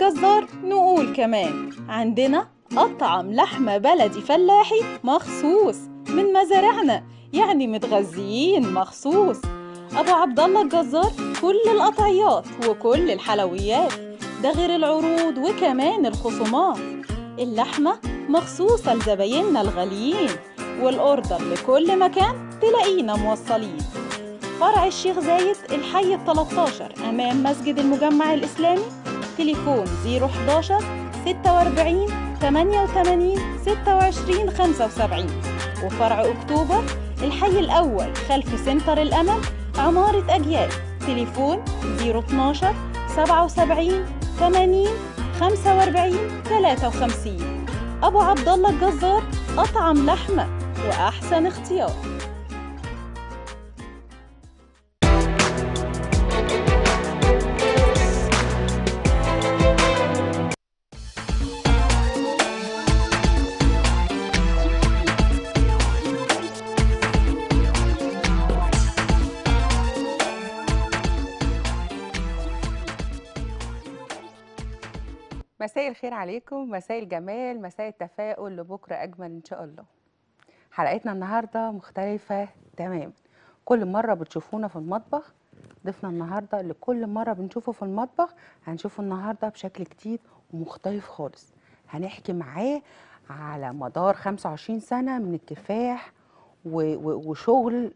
الجزار نقول كمان عندنا أطعم لحمة بلدي فلاحي مخصوص من مزارعنا يعني متغذيين مخصوص أبو عبد الله الجزار كل القطعيات وكل الحلويات ده غير العروض وكمان الخصومات اللحمة مخصوصة لزبايننا الغاليين والأوردر لكل مكان تلاقينا موصلين فرع الشيخ زايد الحي ال 13 أمام مسجد المجمع الإسلامي تليفون 011 46 88 26 75 وفرع أكتوبر الحي الأول خلف سنتر الأمل عمارة أجيال تليفون 012 77 80 45 53 أبو عبد الله الجزار أطعم لحمة وأحسن اختيار مساء الخير عليكم مساء الجمال مساء التفاؤل لبكرة أجمل إن شاء الله حلقتنا النهاردة مختلفة تمام كل مرة بتشوفونا في المطبخ ضيفنا النهاردة اللي كل مرة بنشوفه في المطبخ هنشوفه النهاردة بشكل جديد ومختلف خالص هنحكي معاه على مدار 25 سنة من الكفاح و- و- وشغل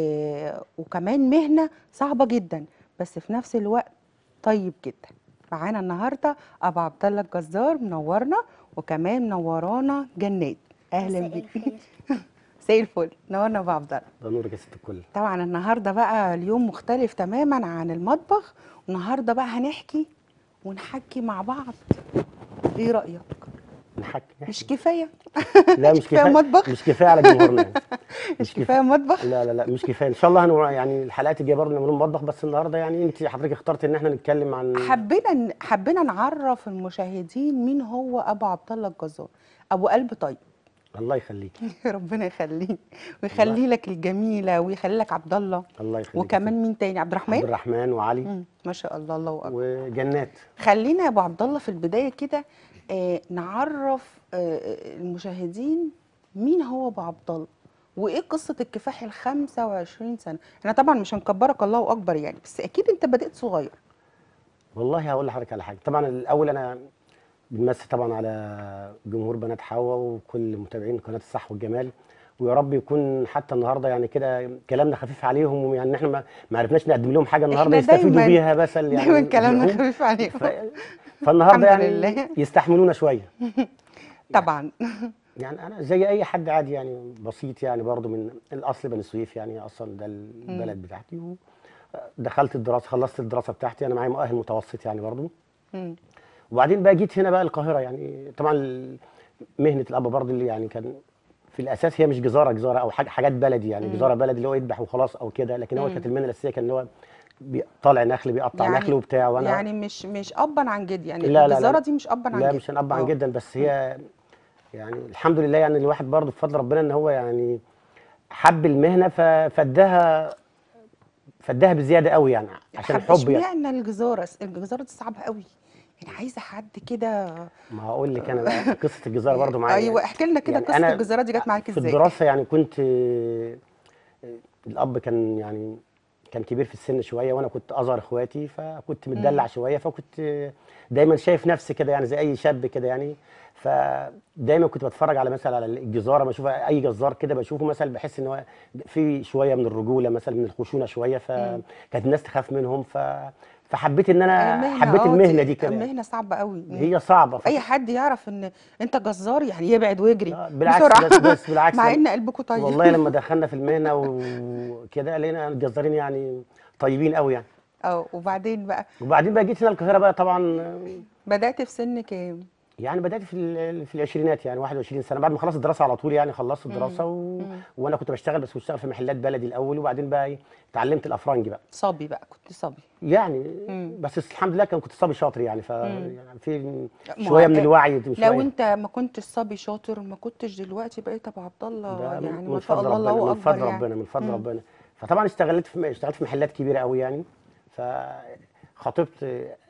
آه وكمان مهنة صعبة جدا بس في نفس الوقت طيب جدا معانا النهارده ابو عبد الله الجزار منورنا وكمان منورانا جنات اهلا مساء بيك الخير. مساء الفل نورنا ابو عبد الله ده نورك يا ست الكل طبعا النهارده بقى اليوم مختلف تماما عن المطبخ النهارده بقى هنحكي ونحكي مع بعض ايه رايك نحكي مش كفايه لا مش كفاية كفايه مطبخ؟ مش كفايه على جمهورنا يعني. مش كفايه مطبخ لا لا لا مش كفايه ان شاء الله هنو يعني الحلقات الجايه برضه نعمل مطبخ بس النهارده يعني انت حضرتك اخترت ان احنا نتكلم عن حبينا ن- حبينا نعرف المشاهدين مين هو ابو عبد الله الجزار ابو قلب طيب الله يخليك ربنا يخليه ويخلي لك الجميله ويخلي لك عبد الله الله يخليك وكمان مين تاني عبد الرحمن عبد الرحمن وعلي مم. ما شاء الله الله اكبر وجنات خلينا يا ابو عبد الله في البدايه كده آه نعرف آه آه، المشاهدين مين هو ابو عبد الله وايه قصه الكفاح ال 25 سنه احنا طبعا مش هنكبرك الله اكبر يعني بس اكيد انت بدات صغير والله هقول لحضرتك على حاجه طبعا الاول انا بنمسي طبعا على جمهور بنات حوا وكل متابعين قناه الصح والجمال ويا رب يكون حتى النهارده يعني كده كلامنا خفيف عليهم ويعني احنا ما ما عرفناش نقدم لهم حاجه النهارده إحنا يستفيدوا دايماً- بيها بس يعني دايما كلامنا يدعوهم. خفيف عليهم ف... فالنهارده الحمد يعني لله. يستحملونا شويه طبعا يعني انا زي اي حد عادي يعني بسيط يعني برضو من الاصل بني سويف يعني اصلا ده البلد بتاعتي و- دخلت الدراسه خلصت الدراسه بتاعتي انا معايا مؤهل متوسط يعني برضو مم. وبعدين بقى جيت هنا بقى القاهره يعني طبعا ال- مهنه الاب برضو اللي يعني كان في الاساس هي مش جزاره جزاره او حاجه حاجات بلدي يعني جزاره بلدي اللي هو يذبح وخلاص او كده لكن هو كانت المهنه الاساسيه كان اللي هو بي- طالع نخل بيقطع يعني- نخل وبتاع وانا يعني مش مش ابا عن جد يعني لا، لا، لا. الجزاره دي مش ابا عن لا جد مش هنقب عن آه. جدا بس هي يعني الحمد لله يعني الواحد برضه بفضل ربنا ان هو يعني حب المهنه ف- فاداها فاداها بزياده قوي يعني عشان حب الحب يعني اشمعنى الجزاره الجزاره دي صعبه قوي يعني عايزه حد كده ما هقول لك انا بقى قصه الجزاره برضه معايا ايوه احكي لنا كده يعني قصه أنا الجزاره دي جت معاك في ازاي الدراسه يعني كنت آه، الاب كان يعني كان كبير في السن شويه وانا كنت اصغر اخواتي فكنت متدلع شويه فكنت آه، دايما شايف نفسي كده يعني زي اي شاب كده يعني فدايما كنت بتفرج على مثلا على الجزاره بشوف اي جزار كده بشوفه مثلا بحس ان هو في شويه من الرجوله مثلا من الخشونه شويه فكانت الناس تخاف منهم ف فحبيت ان انا المهنة حبيت آه، المهنه دي- دي كده المهنه صعبه قوي هي صعبه اي حد يعرف ان انت جزار يعني يبعد ويجري آه، بالعكس بسرعه بس بس بالعكس مع لما- ان قلبكم طيب والله لما دخلنا في المهنه وكده لقينا الجزارين يعني طيبين قوي يعني اه وبعدين بقى وبعدين بقى جيت هنا القاهره بقى طبعا بدات في سن كام يعني بدات في ال- في العشرينات يعني 21 سنه بعد ما خلصت الدراسه على طول يعني خلصت الدراسه و... وانا كنت بشتغل بس بشتغل في محلات بلدي الاول وبعدين بقى إيه، اتعلمت الافرنجي بقى صبي بقى كنت صبي يعني مم. بس الحمد لله كان كنت صبي شاطر يعني ف يعني في ما شويه هو- من الوعي لو شويه انت ما كنتش صبي شاطر ما كنتش دلوقتي بقيت ابو عبد الله ده يعني من ما شاء فضل الله ربنا الله من اكبر فضل يعني ربنا من فضل مم. ربنا فطبعا اشتغلت في اشتغلت في محلات كبيره قوي يعني فخطبت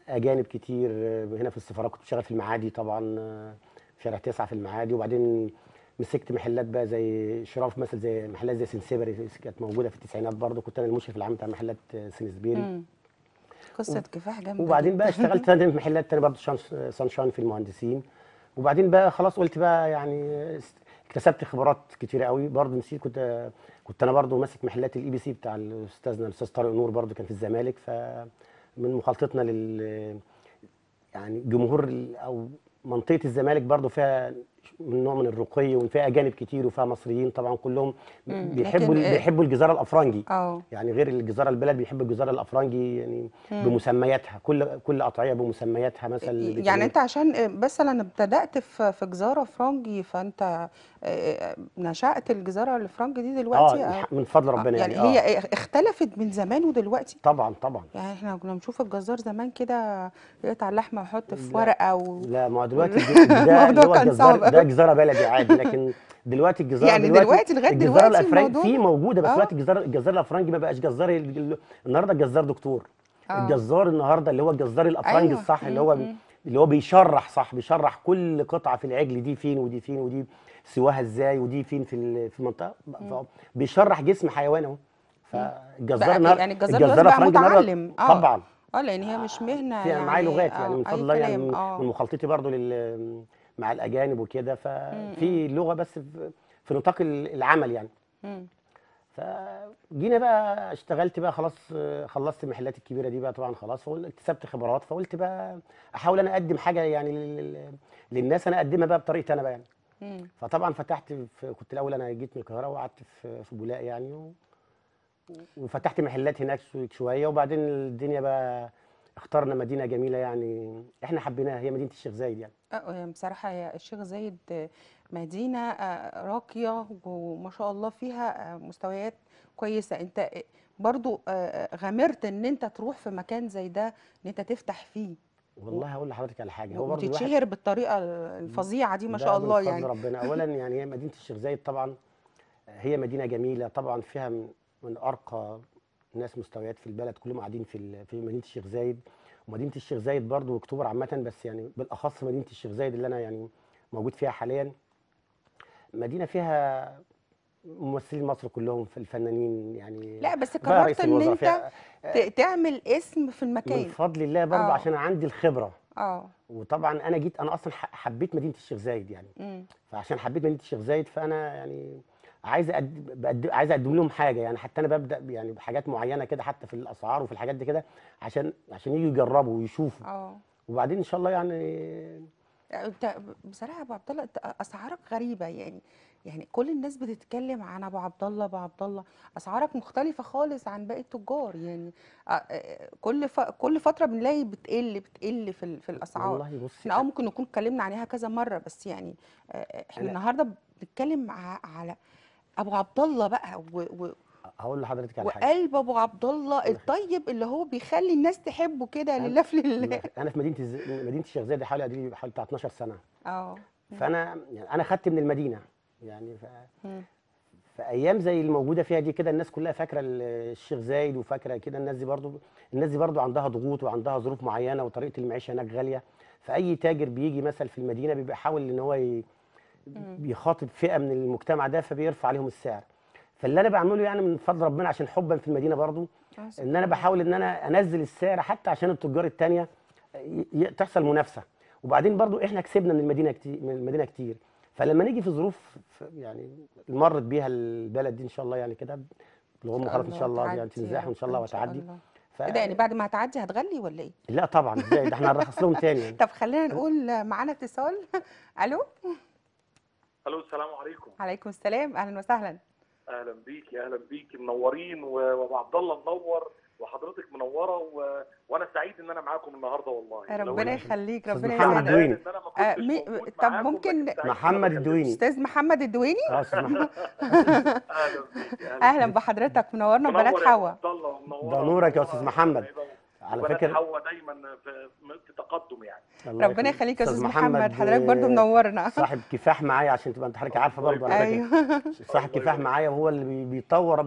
اجانب كتير آه، هنا في السفاره كنت شغال في المعادي طبعا آه، في شارع تسعة في المعادي وبعدين مسكت محلات بقى زي شراف مثلا زي محلات زي سنسبري كانت موجوده في التسعينات برضه كنت انا المشرف العام بتاع محلات آه، سنسبيري مم. قصه كفاح جامده وبعدين بقى اشتغلت تاني في محلات تاني برضه شان سانشاين في المهندسين وبعدين بقى خلاص قلت بقى يعني است- اكتسبت خبرات كتيره قوي برضه نسيت كنت كنت انا برضه ماسك محلات الاي بي سي بتاع الاستاذنا الاستاذ طارق نور برضه كان في الزمالك فمن مخالطتنا لل يعني جمهور ال- او منطقه الزمالك برضه فيها من نوع من الرقي وفيها اجانب كتير وفيها مصريين طبعا كلهم مم، بيحبوا لكن- بيحبوا الجزاره الافرنجي اه يعني غير الجزاره البلد بيحب الجزاره الافرنجي يعني بمسمياتها كل كل قطعيه بمسمياتها مثلا اللي يعني بيتعمل- انت عشان مثلا ابتدأت في في جزارة فرنجي فانت آه، نشأت الجزارة الفرنجي دي دلوقتي اه أو- من فضل ربنا يعني يعني, هي آه. ايه اختلفت من زمان ودلوقتي طبعا طبعا يعني احنا كنا بنشوف الجزار زمان كده يقطع اللحمه ويحط في لا. ورقه و... لا ما هو دلوقتي الج- ده اللي الموضوع هو كان الجزار صعب ده أوي. جزاره بلدي عادي لكن دلوقتي الجزاره يعني دلوقتي لغاية الجزاره دلوقتي الافرنجي الموضوع في موجوده بس آه. دلوقتي الجزار الجزار الافرنجي ما بقاش جزار ال- ال- النهارده الجزار دكتور آه. الجزار النهارده اللي هو الجزار الافرنجي أيوة. الصح اللي مم، هو مم. اللي هو بيشرح صح بيشرح كل قطعه في العجل دي فين ودي فين ودي سواها ازاي ودي فين في ال- في المنطقه ف- بيشرح جسم حيوان اهو فالجزار بقى النهارده يعني الجزار دلوقتي بقى الأفرنجي النهاردة متعلم اه طبعا اه لان هي مش مهنه فيها يعني معايا لغات يعني آه، من أي فضل الله يعني كلام، من اه من مخالطتي برضو لل مع الاجانب وكده ففي لغه بس في- في نطاق ال- العمل يعني مم. فجينا بقى اشتغلت بقى خلاص آه، خلصت المحلات الكبيره دي بقى طبعا خلاص فقلت اكتسبت خبرات فقلت بقى احاول انا اقدم حاجه يعني لل- للناس انا اقدمها بقى بطريقتي انا بقى يعني مم. فطبعا فتحت في كنت الاول انا جيت من القاهره وقعدت في في بولاق يعني و... وفتحت محلات هناك شو- شويه وبعدين الدنيا بقى اخترنا مدينه جميله يعني احنا حبيناها هي مدينه الشيخ زايد يعني آه، بصراحة هي الشيخ زايد آه، مدينة آه، راقية وما شاء الله فيها آه، مستويات كويسة انت آه، برضو آه، غامرت ان انت تروح في مكان زي ده ان انت تفتح فيه والله هقول لحضرتك على حاجه هو برضه الواحد وتتشهر بالطريقة الفظيعة دي ما ده شاء من الله فضل يعني ربنا اولا يعني هي مدينه الشيخ زايد طبعا هي مدينه جميله طبعا فيها من من ارقى ناس مستويات في البلد كلهم قاعدين في ال- في مدينه الشيخ زايد ومدينه الشيخ زايد برضو واكتوبر عامه بس يعني بالاخص مدينه الشيخ زايد اللي انا يعني موجود فيها حاليا مدينه فيها ممثلين مصر كلهم في الفنانين يعني لا بس فيها رئيس قررت ان الوزراء، انت فيها- ت- تعمل اسم في من المكان فضل الله برضو آه. عشان عندي الخبره اه وطبعا انا جيت انا اصلا ح- حبيت مدينه الشيخ زايد يعني مم. فعشان حبيت مدينه الشيخ زايد فانا يعني عايز أقدم بقدم عايز اقدم لهم حاجه يعني حتى انا ببدا يعني بحاجات معينه كده حتى في الاسعار وفي الحاجات دي كده عشان عشان يجوا يجربوا ويشوفوا اه وبعدين ان شاء الله يعني انت بصراحه يا ابو عبد الله انت اسعارك غريبه يعني يعني كل الناس بتتكلم عن ابو عبد الله ابو عبد الله اسعارك مختلفه خالص عن باقي التجار يعني آه، آه، كل ف... كل فتره بنلاقي بتقل بتقل في ال... في الاسعار والله بصي احنا اه ممكن نكون اتكلمنا عليها كذا مره بس يعني آه، احنا أنا- النهارده بنتكلم ع- على ابو عبد الله بقى و... و... هقول لحضرتك على حاجه وقلب ابو عبد الله الطيب اللي هو بيخلي الناس تحبه كده أنا- لله في لله انا في مدينه الز... مدينه الشيخ زايد حوالي قد حوالي بتاع 12 سنه اه فانا يعني انا خدت من المدينه يعني ف... مم. في ايام زي الموجوده فيها دي كده الناس كلها فاكره ال- الشيخ زايد وفاكره كده الناس دي برضو الناس دي برضو عندها ضغوط وعندها ظروف معينه وطريقه المعيشه هناك غاليه فاي تاجر بيجي مثلا في المدينه بيبقى يحاول ان هو ي... بيخاطب فئه من المجتمع ده فبيرفع عليهم السعر فاللي انا بعمله يعني من فضل ربنا عشان حبا في المدينه برضو آه، ان انا بحاول ان انا انزل السعر حتى عشان التجار التانية ي- ي- تحصل منافسه وبعدين برضو احنا كسبنا من المدينه كتير من المدينه كتير فلما نيجي في ظروف ف- يعني مرت بيها البلد دي ان شاء الله يعني كده بالغم خلاص ان شاء الله يعني تعدي يا تنزاح وان شاء الله رب، إن شاء وتعدي الله. ف... ايه ده يعني بعد ما هتعدي هتغلي ولا ايه؟ لا طبعا ازاي ده احنا هنرخص لهم تاني يعني. طب خلينا نقول معانا اتصال الو الو السلام عليكم عليكم السلام اهلا وسهلا اهلا بيكي اهلا بيكي منورين و- وابو عبد الله منور وحضرتك منوره و... وانا سعيد ان انا معاكم النهارده والله لو ربنا إن- يخليك أستاذ ربنا محمد يسعدك الدويني. ان انا ما آه، كنتش مي- موجود طب معاكم، ممكن لكن سعيد إن محمد أنا بكلمكم. الدويني استاذ محمد الدويني اه استاذ محمد اهلا بيكي اهلا بحضرتك منورنا منور بنات يا أبو حوا عبد الله ومنورة ده نورك يا ومنورة أستاذ محمد. وحبايبة. على وبنات فكره حوا دايما في, في تقدم يعني الله ربنا يخليك يا أستاذ استاذ محمد حضرتك آه، برضو منورنا صاحب كفاح معايا عشان تبقى انت حضرتك عارفه برضه على فكره ايوه صاحب الله كفاح يبارك. معايا وهو اللي بي- بيطور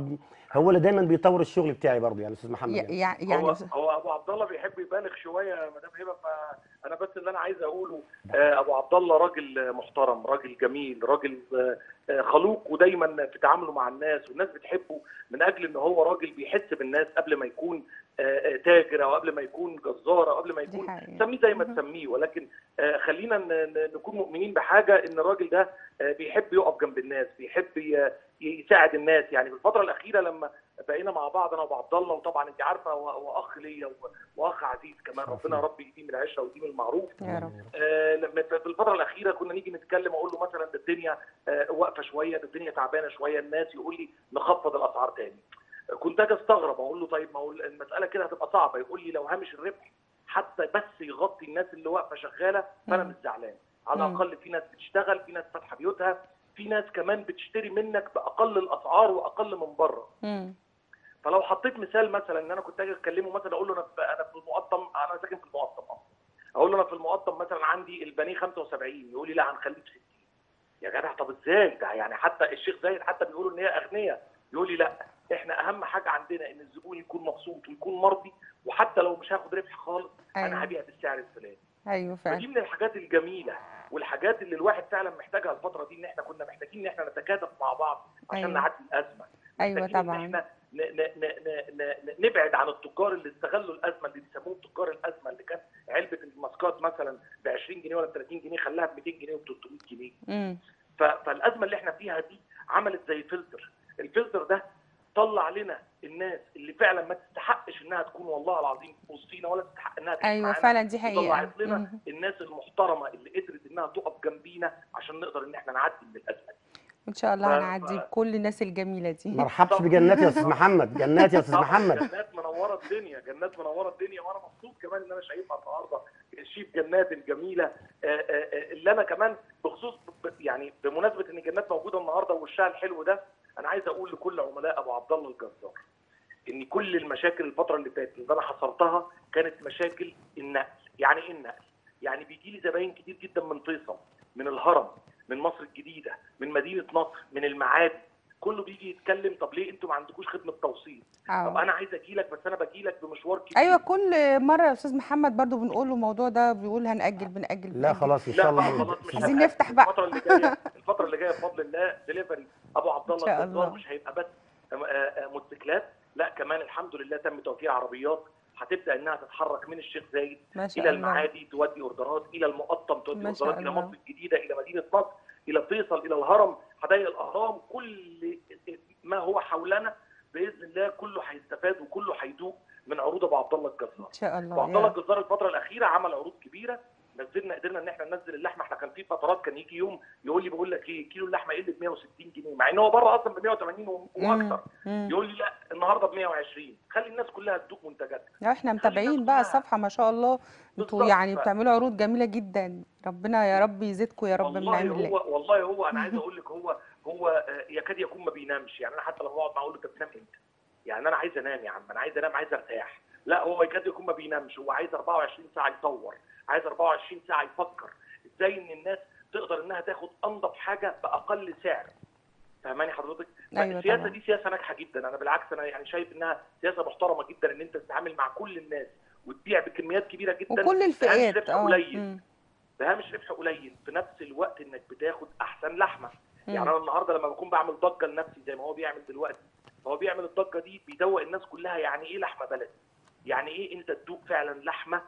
هو اللي دايما بيطور الشغل بتاعي برضه يعني استاذ محمد ي- يعني. يعني هو يعني هو ابو عبد الله بيحب يبالغ شويه يا مدام هبه فانا بس اللي انا عايز اقوله آه، ابو عبد الله راجل محترم راجل جميل راجل آه، آه، خلوق ودايما في تعامله مع الناس والناس بتحبه من اجل ان هو راجل بيحس بالناس قبل ما يكون آه، آه، تاجر او قبل ما يكون جزار او قبل ما دي يكون حقيقة. سميه زي ما مهم. تسميه ولكن آه، خلينا ن- ن- نكون مؤمنين بحاجه ان الراجل ده آه، بيحب يقف جنب الناس بيحب ي- يساعد الناس يعني في الفتره الاخيره لما بقينا مع بعض انا وابو عبد الله وطبعا انت عارفه هو هو اخ ليا و- واخ عزيز كمان ربنا يا رب يديم العشره ويديم المعروف يا رب آه، لما في الفتره الاخيره كنا نيجي نتكلم اقول له مثلا ده الدنيا آه، واقفه شويه ده الدنيا تعبانه شويه الناس يقول لي نخفض الاسعار تاني كنت اجي استغرب اقول له طيب ما هو المساله كده هتبقى صعبه يقول لي لو هامش الربح حتى بس يغطي الناس اللي واقفه شغاله فانا مم. مش زعلان على مم. الاقل في ناس بتشتغل في ناس فاتحه بيوتها في ناس كمان بتشتري منك باقل الاسعار واقل من بره مم. فلو حطيت مثال مثلا ان انا كنت اجي اكلمه مثلا اقول له انا في انا في المقطم انا ساكن في المقطم اصلا اقول له انا في المقطم مثلا عندي البانيه 75 يقول لي لا هنخليه ب 60 يا جدع طب ازاي ده يعني حتى الشيخ زايد حتى بيقولوا ان هي اغنياء يقول لي لا احنا اهم حاجه عندنا ان الزبون يكون مبسوط ويكون مرضي وحتى لو مش هاخد ربح خالص أيوة. انا هبيع بالسعر الفلاني ايوه فدي فعلا من الحاجات الجميله والحاجات اللي الواحد فعلا محتاجها الفتره دي ان احنا كنا محتاجين ان احنا نتكاتف مع بعض عشان أيوة. نعدي الازمه ايوه محتاجين إن طبعا احنا ن- ن- ن- ن- ن- نبعد عن التجار اللي استغلوا الازمه اللي بيسموهم تجار الازمه اللي كان علبه الماسكات مثلا ب 20 جنيه ولا ب 30 جنيه خلاها ب 200 جنيه وب 300 جنيه مم. ف- فالازمه اللي احنا فيها دي عملت زي فلتر الفلتر ده طلع لنا الناس اللي فعلا ما تستحقش انها تكون والله العظيم في وسطينا ولا تستحق انها تعيش ايوه معانا فعلا دي حقيقه وطلعت لنا مم. الناس المحترمه اللي قدرت انها تقف جنبينا عشان نقدر ان احنا نعدي من الازمه دي ان شاء الله ف- هنعدي ف- بكل الناس الجميله دي مرحبش بجنات يا استاذ محمد جنات يا استاذ طبعاً محمد جنات منوره الدنيا جنات منوره الدنيا وانا مبسوط كمان ان انا شايفها النهارده الشيف جنات الجميله آه، آه، آه، اللي انا كمان بخصوص ب- يعني بمناسبه ان جنات موجوده النهارده ووشها الحلو ده انا عايز اقول لكل عملاء ابو عبد الله الجزار ان كل المشاكل الفتره اللي فاتت اللي انا حصرتها كانت مشاكل النقل يعني ايه النقل يعني بيجي لي زباين كتير جدا من فيصل من الهرم من مصر الجديده من مدينه نصر من المعادي كله بيجي يتكلم طب ليه انتوا ما عندكوش خدمه توصيل طب اه انا عايز اجي لك بس انا باجي لك بمشوار كبير ايوه كل مره يا استاذ محمد برضو بنقول له الموضوع ده بيقول هنأجل بنأجل لا بنأجل. خلاص ان لا شاء بقى الله خلاص مش عايزين هبقى. نفتح بقى. الفتره اللي جايه الفتره اللي جايه بفضل الله دليفري ابو عبد إن الله شاء الجزار الله. مش هيبقى بس آه، آه، موتوسيكلات لا كمان الحمد لله تم توفير عربيات هتبدا انها تتحرك من الشيخ زايد ما شاء الى الله المعادي تودي اوردرات الى المقطم تودي ما شاء اوردرات الى الله. مصر الجديده الى مدينه نصر الى فيصل الى الهرم حدائق الاهرام كل ما هو حولنا باذن الله كله هيستفاد وكله هيدوق من عروض ابو عبد الله الجزار ان شاء الله وعبد الله يا- الجزار الفتره الاخيره عمل عروض كبيره نزلنا قدرنا ان احنا ننزل اللحمه احنا كان في فترات كان يجي يوم يقول لي بقول لك ايه كيلو اللحمه يقل ب 160 جنيه مع ان هو بره اصلا ب 180 و- واكثر مم. يقول لي لا النهارده ب 120 خلي الناس كلها تدوق منتجاتها لا احنا الناس متابعين بقى كلها- الصفحه ما شاء الله انتوا بالظبط. يعني ف- بتعملوا عروض جميله جدا ربنا يا رب يزيدكم يا رب من والله نعم الله هو والله هو انا عايز اقول لك هو هو آه، يكاد يكون ما بينامش يعني انا حتى لما بقعد معاه اقول له انت بتنام امتى؟ يعني انا عايز انام يا عم انا عايز انام عايز ارتاح لا هو يكاد يكون ما بينامش هو عايز 24 ساعه يطور عايز 24 ساعه يفكر ازاي ان الناس تقدر انها تاخد انضف حاجه باقل سعر فاهماني حضرتك؟ أيوة السياسه طبعاً. دي سياسه ناجحه جدا انا بالعكس انا يعني شايف انها سياسه محترمه جدا ان انت تتعامل مع كل الناس وتبيع بكميات كبيره جدا وكل بهامش الفئات ربح اه قليل مم. بهامش ربح قليل في نفس الوقت انك بتاخد احسن لحمه مم. يعني انا النهارده لما بكون بعمل ضجه لنفسي زي ما هو بيعمل دلوقتي هو بيعمل الضجه دي بيدوق الناس كلها يعني ايه لحمه بلدي يعني ايه انت تدوق فعلا لحمه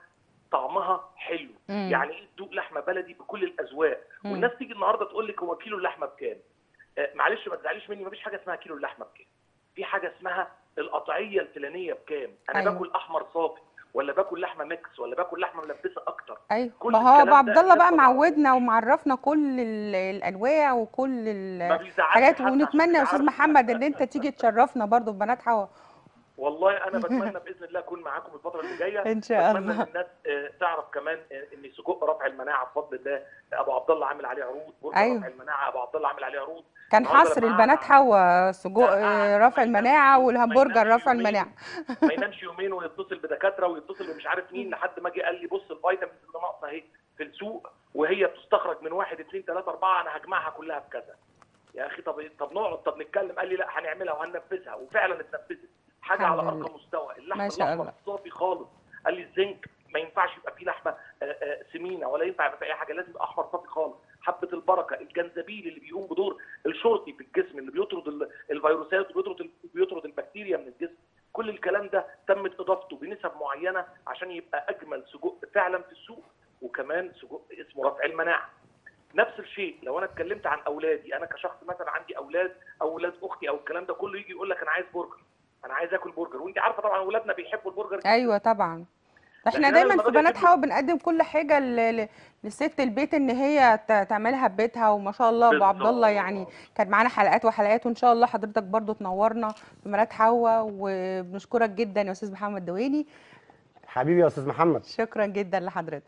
طعمها حلو مم. يعني ايه تدوق لحمه بلدي بكل الاذواق مم. والناس تيجي النهارده تقول لك هو كيلو اللحمه بكام آه معلش ما تزعليش مني مفيش حاجه اسمها كيلو اللحمه بكام في حاجه اسمها القطعيه الفلانيه بكام انا أيوة. باكل احمر صافي ولا باكل لحمه ميكس ولا باكل لحمه ملبسه اكتر ايوه كل ما هو ابو الكلام عبد ده الله بقى الناس ما معودنا ومعرفنا كل ال- الانواع وكل ما ال- بيزعلش الحاجات حد عشان ونتمنى يا استاذ يعرف. محمد ان انت تيجي تشرفنا برضو في بنات حوا والله انا بتمنى باذن الله اكون معاكم الفتره اللي جايه ان شاء بتمنى الله ان الناس آه، تعرف كمان آه، ان سجق رفع المناعه بفضل الله ابو عبد الله عامل عليه عروض برجر أيوة. رفع المناعه ابو عبد الله عامل عليه عروض كان النهاردة حصر لما البنات قعد- حوا سجق لا، آه، قعد رفع ما ينامش- المناعه ما والهمبرجر ينامش رفع يومين. المناعه ما ينامش يومين ويتصل بدكاتره ويتصل بمش عارف مين لحد ما جه قال لي بص الفيتامينز اللي ناقصه اهي في السوق وهي بتستخرج من واحد اثنين ثلاثه اربعه انا هجمعها كلها في كذا يا اخي طب طب نقعد طب نتكلم قال لي لا هنعملها وهننفذها وفعلا اتنفذت حاجه على الحمد لله. ارقى مستوى اللحم ما شاء الاحمر الله. صافي خالص قال لي الزنك ما ينفعش يبقى فيه لحمه آه، آه، سمينه ولا ينفع يبقى فيه اي حاجه لازم يبقى احمر صافي خالص حبه البركه الجنزبيل اللي بيقوم بدور الشرطي في الجسم اللي بيطرد ال- الفيروسات وبيطرد بيطرد البكتيريا من الجسم كل الكلام ده تمت اضافته بنسب معينه عشان يبقى اجمل سجق فعلا في السوق وكمان سجق اسمه رفع المناعه نفس الشيء لو انا اتكلمت عن اولادي انا كشخص مثلا عندي اولاد او اولاد اختي او الكلام ده كله يجي يقول لك انا عايز برجر انا عايز اكل برجر وانت عارفه طبعا اولادنا بيحبوا البرجر ايوه طبعا احنا لكن أنا دايما لما في باجي بنات أجيب- حوا بنقدم كل حاجه ل- ل- لست البيت ان هي ت- تعملها في بيتها وما شاء الله ابو عبد الله بالظبط. يعني كان معانا حلقات وحلقات وان شاء الله حضرتك برضو تنورنا في بنات حوا وبنشكرك جدا يا استاذ محمد دواني حبيبي يا استاذ محمد شكرا جدا لحضرتك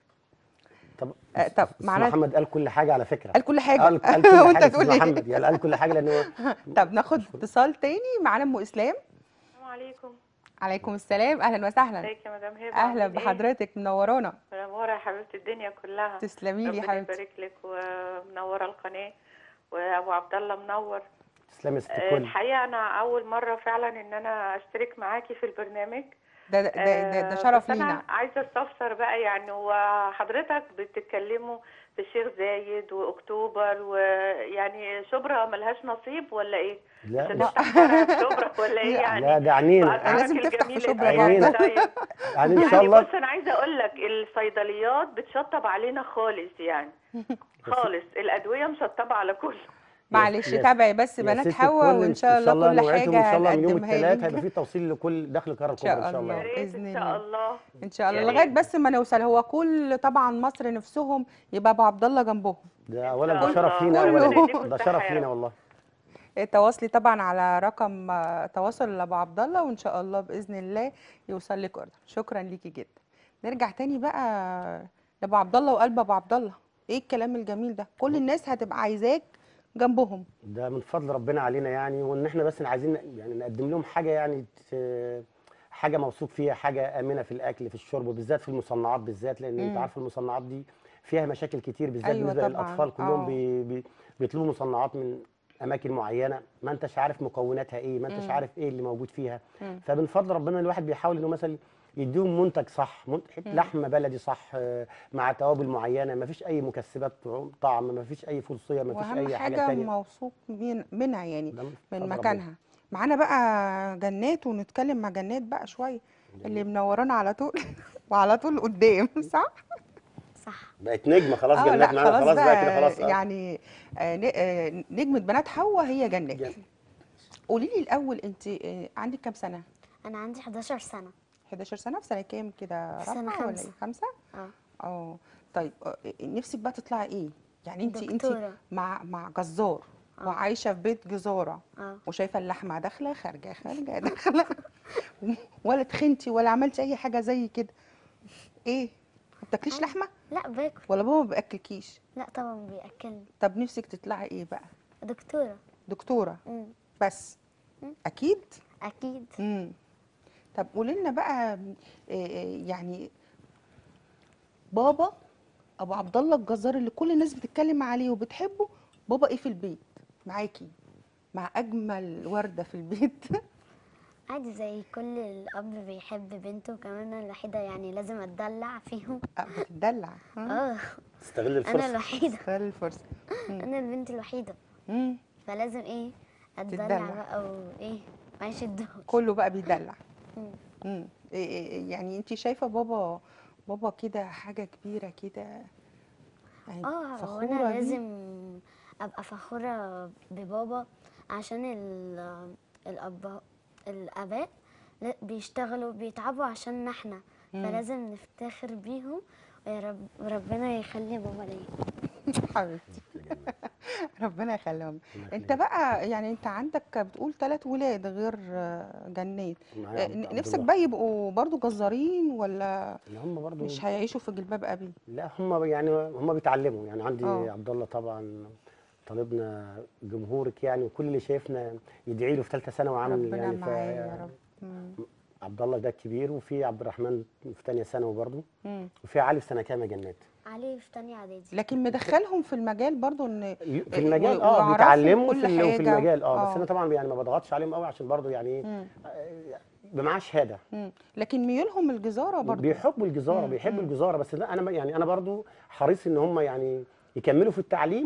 طب آه، طب أستاذ معانا- محمد قال كل حاجه على فكره قال كل حاجه قال قال كل وانت حاجه تقول استاذ ايه محمد يعني قال كل حاجه لانه طب ناخد اتصال تاني معانا ام اسلام السلام عليكم عليكم السلام اهلا وسهلا ازيك يا مدام هبه اهلا عاملة إيه؟ بحضرتك منورانا منوره يا حبيبه الدنيا كلها تسلمي لي يا ربنا حبيبتي يبارك لك ومنوره القناه وابو عبد الله منور تسلمي يا ست آه، الكل الحقيقه انا اول مره فعلا ان انا اشترك معاكي في البرنامج ده ده, ده, ده, ده آه، شرف بس انا لينا عايزه استفسر بقى يعني هو حضرتك بتتكلموا في الشيخ زايد واكتوبر ويعني شبرا ملهاش نصيب ولا ايه؟ مش لا هتفتح فرع في شبرا ولا ايه يعني؟ لا ده عنينا بأسعارك لازم تفتح في الجميلة شبرا دي. برضه. طيب يعني ان شاء يعني الله بص انا عايزه اقول لك الصيدليات بتشطب علينا خالص يعني خالص الادويه مشطبه على كله معلش يا- تابعي بس يا بنات ست حوا الكل، وان شاء الله كل نوعدهم حاجه ان شاء الله من يوم هنقدمها الثلاث لك هيبقى في توصيل لكل داخل القاره شاء الكبرى ان شاء الله. يا الله ريت بإذن ان الله. شاء الله ان شاء الله يا لغايه ريت. بس ما نوصل هو كل طبعا مصر نفسهم يبقى ابو عبد الله جنبهم ده اولا شاء ده شرف الله. لينا كله. اولا ده شرف لينا والله تواصلي طبعا على رقم آه، تواصل لابو عبد الله وان شاء الله باذن الله يوصل لك اوردر شكرا ليكي جدا نرجع تاني بقى لابو عبد الله وقلب ابو عبد الله ايه الكلام الجميل ده كل الناس هتبقى عايزاك جنبهم ده من فضل ربنا علينا يعني وان احنا بس عايزين يعني نقدم لهم حاجه يعني ت- حاجه موثوق فيها حاجه امنه في الاكل في الشرب وبالذات في المصنعات بالذات لان انت مم. عارف المصنعات دي فيها مشاكل كتير بالذات أيوة بالنسبه طبعاً. للاطفال كلهم آه. بي بي بيطلبوا مصنعات من اماكن معينه ما انتش عارف مكوناتها ايه ما انتش مم. عارف ايه اللي موجود فيها مم. فمن فضل ربنا الواحد بيحاول انه مثلا يديهم منتج صح منتج لحمه بلدي صح آه، مع توابل معينه ما فيش اي مكسبات طعم ما فيش اي فلسيه ما فيش واهم اي حاجه حاجه تانية موثوق من- منها يعني ده من من فضل ربنا. مكانها معانا بقى جنات ونتكلم مع جنات بقى شويه اللي منورانا على طول وعلى طول قدام صح صح بقت نجمه خلاص اه جنات لا معانا خلاص خلاص بقى بقى كده خلاص آه. يعني آه، ن- آه، نجمة بنات حوا هي جنات جنات. قولي لي الاول انت آه، عندك كام سنه انا عندي 11 سنه 11 سنه في سنه كام كده في سنة رابعه ولا خمسة. ايه خمسه اه اه طيب آه، نفسك بقى تطلعي ايه يعني انت انت دكتورة. مع مع جزار آه. وعايشه في بيت جزاره اه وشايفه اللحمه داخله خارجه خارجه داخله ولا تخنتي ولا عملتي اي حاجه زي كده ايه ما بتاكليش أنا- لحمه لا باكل ولا بابا ما بياكلكيش لا طبعا بياكلني طب نفسك تطلعي ايه بقى دكتوره دكتوره امم بس مم. اكيد اكيد امم طب قولي لنا بقى إيه إيه يعني بابا ابو عبد الله الجزار اللي كل الناس بتتكلم عليه وبتحبه بابا ايه في البيت معاكي مع اجمل ورده في البيت عادي زي كل الاب بيحب بنته كمان انا الوحيده يعني لازم اتدلع فيهم آه، بتدلع ها؟ اه تستغل انا الفرصه الوحيده استغل الفرصه انا البنت الوحيده مم. فلازم ايه اتدلع تتدلع. بقى وايه ما يشدهوش كله بقى بيدلع مم. مم. إيه- إيه- يعني انت شايفه بابا بابا كده حاجه كبيره كده يعني اه فخوره وانا بيه؟ لازم ابقى فخوره ببابا عشان ال الاب الاباء لا- بيشتغلوا بيتعبوا عشان احنا مم. فلازم نفتخر بيهم ويا رب ربنا يخلي بابا ليا حبيبتي ربنا يخليهم الله انت يخليك. بقى يعني انت عندك بتقول ثلاث ولاد غير آه، جنات معايا آه، عبد- عبد نفسك الله. بقى يبقوا برضو جزارين ولا لا هم برضو مش هيعيشوا في جلباب ابي لا هم يعني هم بيتعلموا يعني عندي آه. عبد الله طبعا طالبنا جمهورك يعني وكل اللي شايفنا يدعي له في ثالثه ثانوي عامل ربنا يعني معاه يا رب مم. عبد الله ده الكبير وفي عبد الرحمن في ثانيه ثانوي برضه مم. وفي علي في سنه كام يا جنات علي في تانية اعدادي لكن مدخلهم في المجال برضو ان في المجال و- اه ويعرفوا بيتعلموا كل في ال- وفي حاجة. المجال اه بس آه. انا طبعا يعني ما بضغطش عليهم قوي عشان برضه يعني ايه مم. يبقى معاه شهاده مم. لكن ميولهم الجزاره برضو بيحبوا الجزاره مم، بيحبوا مم. الجزاره بس لا انا يعني انا برضو حريص ان هم يعني يكملوا في التعليم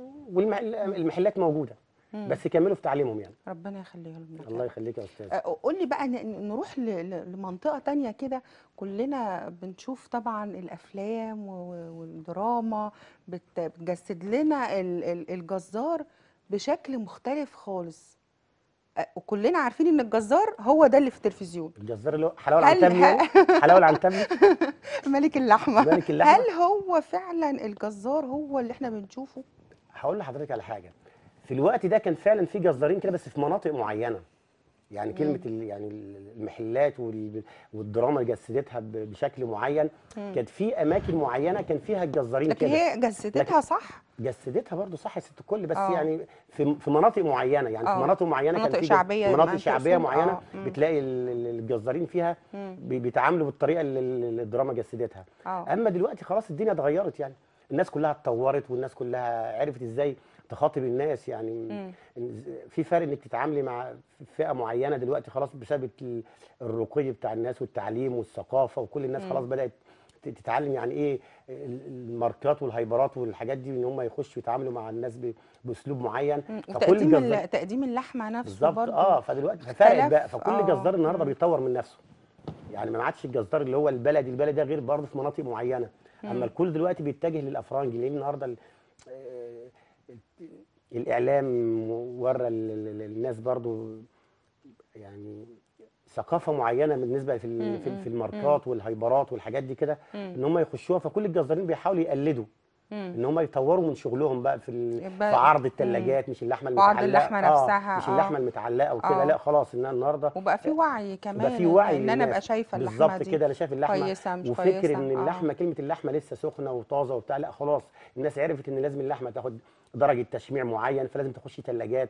والمحلات موجوده مم. بس يكملوا في تعليمهم يعني ربنا يخليهم لك الله يخليك يا استاذ آه، قول لي بقى ن- نروح ل- ل- لمنطقة تانية كده كلنا بنشوف طبعا الأفلام و- والدراما بت- بتجسد لنا ال- ال- الجزار بشكل مختلف خالص آه، وكلنا عارفين ان الجزار هو ده اللي في التلفزيون الجزار اللي هو حلاوه هل العنتبلي يعني حلاوه العنتبلي ملك اللحمة ملك اللحمة. هل هو فعلا الجزار هو اللي احنا بنشوفه هقول لحضرتك على حاجه في الوقت ده كان فعلا في جزارين كده بس في مناطق معينه يعني كلمه ال- يعني المحلات وال- والدراما اللي جسدتها ب- بشكل معين كانت في اماكن معينه كان فيها الجزارين لكن كده هي جسدتها صح جسدتها برضو صح يا ست الكل بس آه. يعني في في مناطق معينه يعني آه. في مناطق معينه مناطق كان في جز- شعبية مناطق ما شعبيه تقصد؟ معينه آه. مم. بتلاقي ال- ال- الجزارين فيها مم. بي- بيتعاملوا بالطريقه اللي اللي الدراما جسدتها اه اما دلوقتي خلاص الدنيا اتغيرت يعني الناس كلها اتطورت والناس كلها عرفت ازاي تخاطب الناس يعني مم. إن- في فرق انك تتعاملي مع فئه معينه دلوقتي خلاص بسبب ال- الرقي بتاع الناس والتعليم والثقافه وكل الناس خلاص بدات ت- تتعلم يعني ايه ال- الماركات والهايبرات والحاجات دي ان هم يخشوا يتعاملوا مع الناس ب- باسلوب معين مم. فكل وتقديم جزار ال- تقديم اللحمه نفسه بالظبط برضو اه فدلوقتي ففرقت اختلف. بقى فكل آه. جزار النهارده مم. بيطور من نفسه يعني ما عادش الجزار اللي هو البلدي البلدي ده غير برضه في مناطق معينه اما الكل دلوقتي بيتجه للافرنج لان النهارده ال- آه، الاعلام ورى ال- ال- ال- الناس برضه يعني ثقافه معينه بالنسبه في ال- في, في الماركات والهايبرات والحاجات دي كده ان هم يخشوها فكل الجزارين بيحاولوا يقلدوا مم. ان هم يطوروا من شغلهم بقى في ال- يبقى- في عرض الثلاجات مش اللحمه وعرض المتعلقه اللحمة آه، نفسها، مش آه. اللحمه المتعلقه وكده آه. لا خلاص ان أنا النهارده وبقى في وعي كمان يبقى في وعي ان انا للناس. ابقى شايفه اللحمه بالظبط دي كده انا شايف اللحمه كويسه مش وفكر كويسه ان آه. اللحمه كلمه اللحمه لسه سخنه وطازه وبتاع لا خلاص الناس عرفت ان لازم اللحمه تاخد درجه تشميع معين فلازم تخش ثلاجات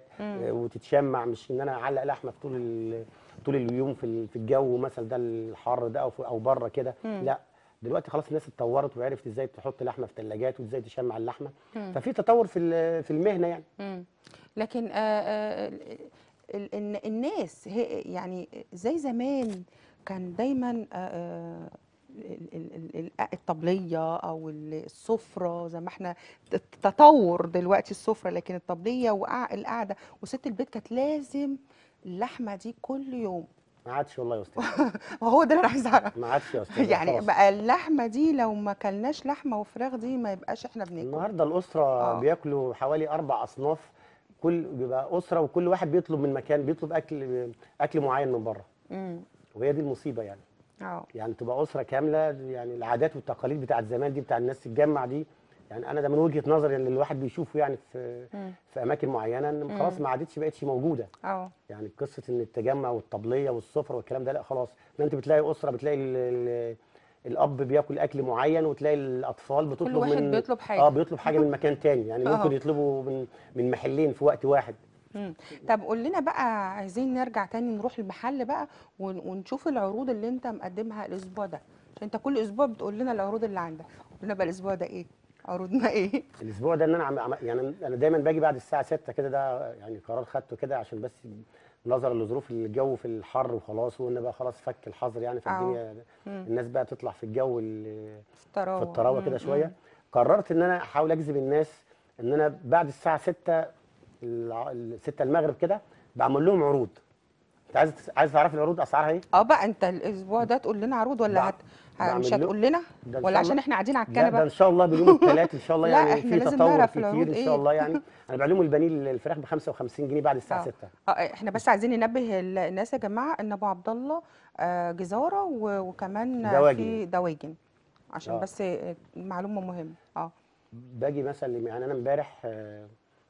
وتتشمع مش ان انا اعلق لحمه في طول ال- طول اليوم في ال- في الجو مثلا ده الحر ده او في- او بره كده لا دلوقتي خلاص الناس اتطورت وعرفت ازاي تحط لحمه في ثلاجات وازاي تشمع اللحمه ففي تطور في ال- في المهنه يعني مم. لكن آه آه ال- ال- ال- الناس هي يعني زي زمان كان دايما آه آه، ال- ال- ال- ال- الطبليه او ال- السفره زي ما احنا ت- تطور دلوقتي السفره لكن الطبليه والقعده وست البيت كانت لازم اللحمه دي كل يوم ما عادش والله يا استاذ وهو ده اللي انا عايزه اعرفه ما عادش يا استاذ يعني خلاص. بقى اللحمه دي لو ما كلناش لحمه وفراخ دي ما يبقاش احنا بناكل النهارده الاسره آه. بياكلوا حوالي اربع اصناف كل بيبقى اسره وكل واحد بيطلب من مكان بيطلب اكل اكل معين من بره امم وهي دي المصيبه يعني اه يعني تبقى اسره كامله يعني العادات والتقاليد بتاعت زمان دي بتاع الناس تتجمع دي يعني انا ده من وجهه نظري اللي الواحد بيشوفه يعني في مم. في اماكن معينه ان خلاص ما عادتش بقتش موجوده اه يعني قصه ان التجمع والطبليه والسفره والكلام ده لا خلاص ان انت بتلاقي اسره بتلاقي ال ال الاب بياكل اكل معين وتلاقي الاطفال بتطلب واحد من بيطلب حاجة. اه بيطلب حاجه من مكان تاني يعني آه. ممكن يطلبوا من من محلين في وقت واحد مم. طب قول لنا بقى عايزين نرجع تاني نروح المحل بقى ون- ونشوف العروض اللي انت مقدمها الاسبوع ده عشان انت كل اسبوع بتقول لنا العروض اللي عندك قول لنا بقى الاسبوع ده ايه عروضنا ايه الاسبوع ده ان انا عم عم- يعني انا دايما باجي بعد الساعه 6 كده ده يعني قرار خدته كده عشان بس نظرا لظروف الجو في الحر وخلاص وان بقى خلاص فك الحظر يعني في آه. الدنيا الناس بقى تطلع في الجو ال- الطراوه في الطراوه كده مم، شويه قررت ان انا احاول اجذب الناس ان انا بعد الساعه 6 الع- ال- 6 المغرب كده بعمل لهم عروض انت عايز عايز تعرف العروض اسعارها ايه؟ اه بقى انت الاسبوع ده تقول لنا عروض ولا بعم- هت... ه- مش بعمل له- هتقول لنا ده إن ولا شاء عشان الله- احنا قاعدين على لا ده الكنبه ان شاء الله بيوم الثلاث ان شاء الله لا، يعني إحنا في لازم تطور نعرف كتير العروض ان إيه. شاء الله يعني انا بعلمهم البانيه الفراخ ب 55 جنيه بعد الساعه آه. 6 اه احنا بس عايزين ننبه ال- الناس يا جماعه ان ابو عبد الله آه، جزاره و- وكمان آه، دواجن. في دواجن عشان آه. بس آه، معلومه مهمه اه باجي مثلا يعني انا امبارح آه،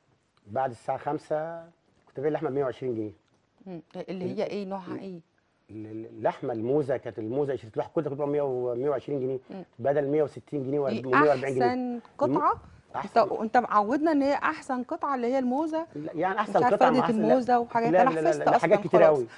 بعد الساعه 5 كنت بايع اللحمه ب 120 جنيه مم. اللي هي ايه نوعها ايه ال- ال- اللحمه الموزه كانت الموزه اشتريت واحد كنت كنت 100 و 120 جنيه بدل 160 جنيه و دي 140 جنيه احسن قطعه انت انت معودنا ان هي احسن قطعه اللي هي الموزه لا، يعني مش احسن عارفة قطعه فردة مع أحسن- لا. الموزة وحاجات. لا أنا لا لا, حفظت لا, لا أصلاً حاجات كتير خلاص. قوي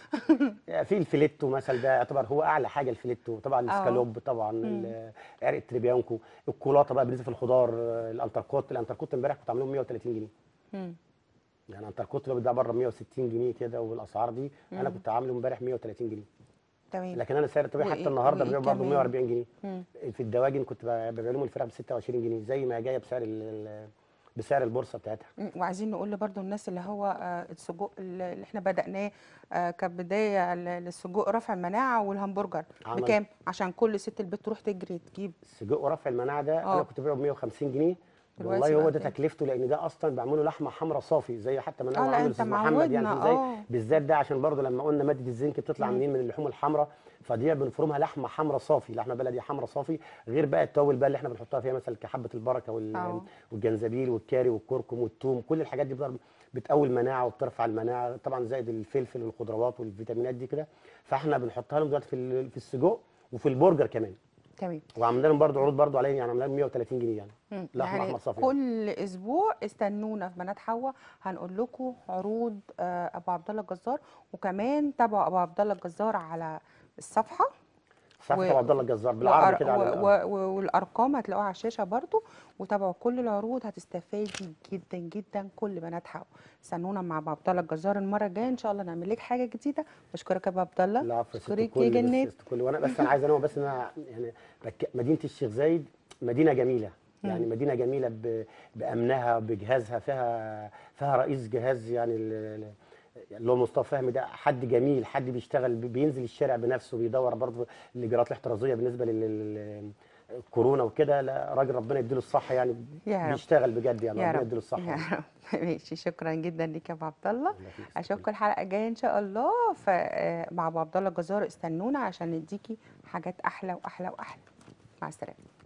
في الفيليتو مثلا ده يعتبر هو اعلى حاجه الفيليتو طبعا آه. السكالوب طبعا ال- عرق التريبيانكو الكولاطه بقى بالنسبه في الخضار آه، الانتركوت الانتركوت امبارح كنت عاملهم 130 جنيه مم. يعني انتركوت اللي بيتباع بره 160 جنيه كده والاسعار دي انا كنت عامله امبارح 130 جنيه تمام لكن انا سعر الطبيعي وإيه- حتى النهارده وإيه ببيعه برضه كمان؟ 140 جنيه مم. في الدواجن كنت ب- ببيع لهم الفراخ ب 26 جنيه زي ما جايه بسعر ال- ال- بسعر البورصه بتاعتها مم. وعايزين نقول برضو الناس اللي هو آه، السجق اللي احنا بدأناه آه، كبداية ل- للسجق رفع المناعة والهمبرجر عمل- بكام؟ عشان كل ست البيت تروح تجري تجيب السجق ورفع المناعه ده آه. انا كنت ببيعه ب 150 جنيه دلوقتي والله هو بقى ده كام؟ تكلفته لان ده اصلا بعمله لحمه حمراء صافي زي حتى ما آه، انا لا، عامل أنت استاذ محمد يعني معودنا، زي آه. بالذات ده عشان برضه لما قلنا ماده الزنك بتطلع منين من اللحوم الحمراء فدي بنفرمها لحمه حمراء صافي لحمه بلدي حمراء صافي غير بقى التوابل بقى اللي احنا بنحطها فيها مثلا كحبه البركه وال... آه. والجنزبيل والكاري والكركم والثوم كل الحاجات دي بتقدر- بتقوي المناعه وبترفع المناعه طبعا زائد الفلفل والخضروات والفيتامينات دي كده فاحنا بنحطها لهم دلوقتي في ال- في السجق وفي البرجر كمان تمام وعملنا لهم برضه عروض برضه عليهم يعني عملنا لهم 130 جنيه يعني مم. لحمه يعني احمر صافي كل اسبوع استنونا في بنات حوا هنقول لكم عروض آه، ابو عبد الله الجزار وكمان تابعوا ابو عبد الله الجزار على الصفحه صفحه و- ابو عبد الله الجزار بالعربي وأر- كده على و- الأرض. و- و- والارقام هتلاقوها على الشاشه برضو وتابعوا كل العروض هتستفادي جدا جدا كل بنات حوا استنونا مع ابو عبد الله الجزار المره الجايه ان شاء الله نعمل لك حاجه جديده بشكرك يا ابو عبد الله العفو يا ست بشكرك الكل يا بس جنات يا ست الكل وانا بس انا عايز انوه بس ان انا يعني بك... مدينه الشيخ زايد مدينه جميله يعني مدينه جميله ب... بامنها بجهازها فيها فيها رئيس جهاز يعني ال- ال- اللي هو مصطفى فهمي ده حد جميل حد بيشتغل بي- بينزل الشارع بنفسه بيدور برضه الاجراءات الاحترازيه بالنسبه لل لل- الكورونا وكده لا راجل ربنا يديله الصحه يعني يا رب. بيشتغل بجد يعني يا ربنا رب يديله الصحه يا رب ماشي شكرا جدا ليك يا ابو عبد الله الله يخليك. اشوفكم الحلقه الجايه ان شاء الله ف آه، مع ابو عبد الله الجزار استنونا عشان نديكي حاجات احلى واحلى واحلى مع السلامه